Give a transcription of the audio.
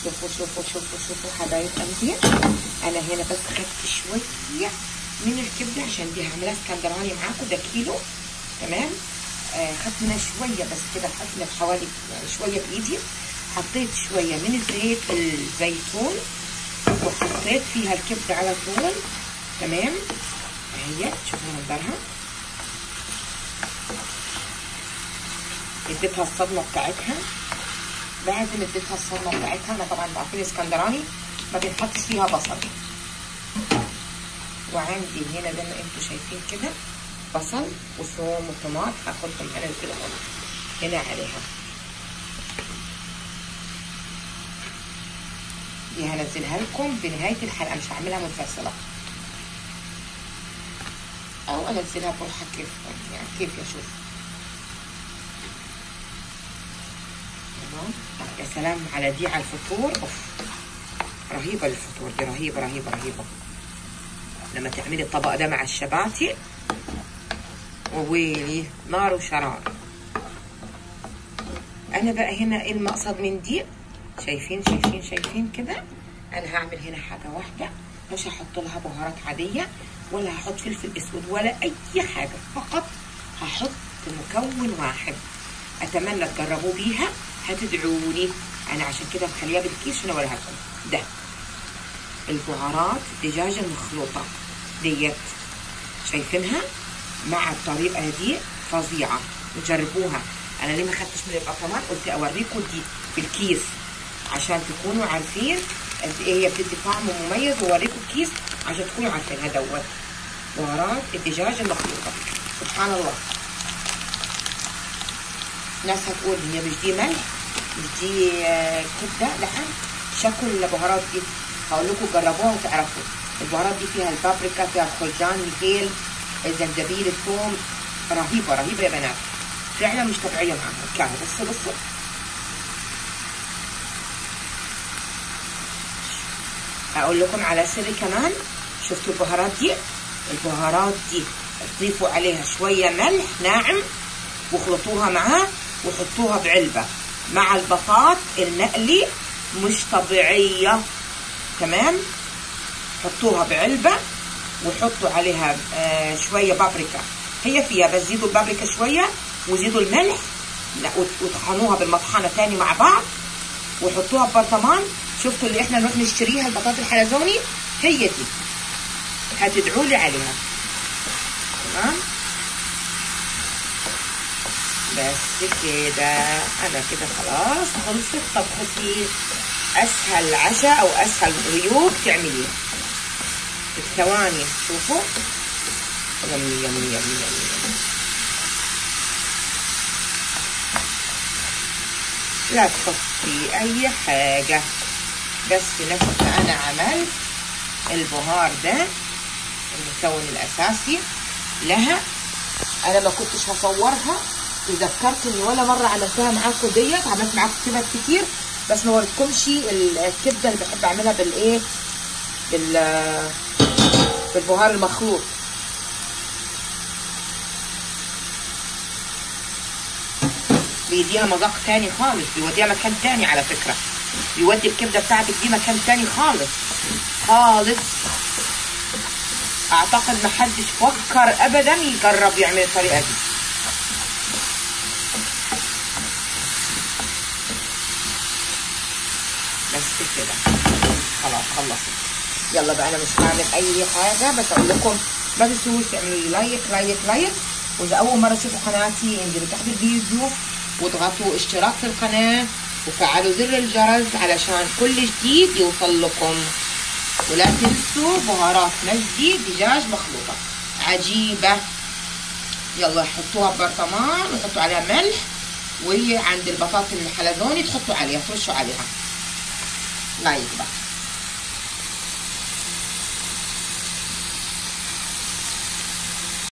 شوفوا شوفوا شوفوا شوفوا حبايب قلبي انا هنا بس خدت شويه من الكبده عشان دي هعملها اسكندراني معاكم ده كيلو تمام آه خدت منها شويه بس كده خدت حوالي يعني شويه بايدي حطيت شويه من زيت الزيتون وحطيت فيها الكبده على طول تمام اهي شوفوا منظرها اديتها الصدمه بتاعتها بعد ما اديتها الصدمه بتاعتها انا طبعا عارفين اسكندراني ما بنحطش فيها بصل وعندي هنا زي ما انتم شايفين كده بصل وثوم وطماط هاخدهم انا كده هنا عليها دي هنزلها لكم بنهايه الحلقه مش هعملها منفصله او انزلها بروحها كيف يعني كيف اشوف تمام يا سلام على دي على الفطور اوف رهيبه الفطور دي رهيبه رهيبه رهيبه لما تعملي الطبق ده مع الشباتي وويلي نار وشرار انا بقى هنا ايه المقصد من دي شايفين شايفين شايفين كده انا هعمل هنا حاجه واحده مش هحط لها بهارات عاديه ولا هحط فلفل اسود ولا اي حاجه فقط هحط مكون واحد اتمنى تجربوا بيها هتدعوني انا عشان كده مخليها بالكيس عشان اوريها لكم ده البهارات الدجاجه المخلوطه ديت شايفينها مع الطريقه دي فظيعه وجربوها انا ليه ما خدتش من البطمات قلت اوريكم دي في الكيس عشان تكونوا عارفين قد ايه هي بتدي طعم مميز واوريكم الكيس عشان تكونوا عارفينها دوت بهارات الدجاج المخلوطه سبحان الله ناس هتقول هي مش دي ملح مش دي كبده لحم شكل البهارات دي هقول لكم جربوها وتعرفوا البهارات دي فيها البابريكا فيها الخلجان الهيل الزنجبيل الثوم رهيبه رهيبه يا بنات فعلا مش طبيعيه معاها كانوا بصوا بصوا اقول لكم على سر كمان شفتوا البهارات دي البهارات دي تضيفوا عليها شويه ملح ناعم واخلطوها معاه وحطوها بعلبه مع البطاط المقلي مش طبيعيه تمام حطوها بعلبه وحطوا عليها آه شويه بابريكا هي فيها بس زيدوا البابريكا شويه وزيدوا الملح لا وطحنوها بالمطحنه تاني مع بعض وحطوها ببرطمان شفتوا اللي احنا نروح نشتريها البطاطا الحلزوني هي دي هتدعوا لي عليها تمام بس كده انا كده خلاص خلصت طبختي اسهل عشاء او اسهل غيوب تعمليها في ثواني شوفوا يمي يمي يمي يمي, يمي. لا تحطي اي حاجة بس نفس انا عملت البهار ده المكون الاساسي لها انا ما كنتش هصورها تذكرت اني ولا مره عملتها معاكم ديت عملت معاكم كبد كتير بس ما وريتكمش الكبده اللي بحب اعملها بالايه بال بالبهار المخلوط بيديها مذاق تاني خالص بيوديها مكان تاني على فكرة بيودي الكبدة بتاعتك دي مكان تاني خالص خالص اعتقد محدش فكر ابدا يجرب يعمل الطريقة دي بس كده خلاص خلصت يلا بقى انا مش هعمل اي حاجة بس اقول لكم ما تنسوش تعملوا لي لايك لايك لايك واذا اول مرة تشوفوا قناتي انزلوا تحت الفيديو واضغطوا اشتراك في القناة وفعلوا زر الجرس علشان كل جديد يوصل لكم ولا تنسوا بهارات مجدي دجاج مخلوطة عجيبة يلا حطوها ببرطمان وحطوا عليها ملح وهي عند البطاطا الحلزوني تحطوا عليها ترشوا عليها لايك بقى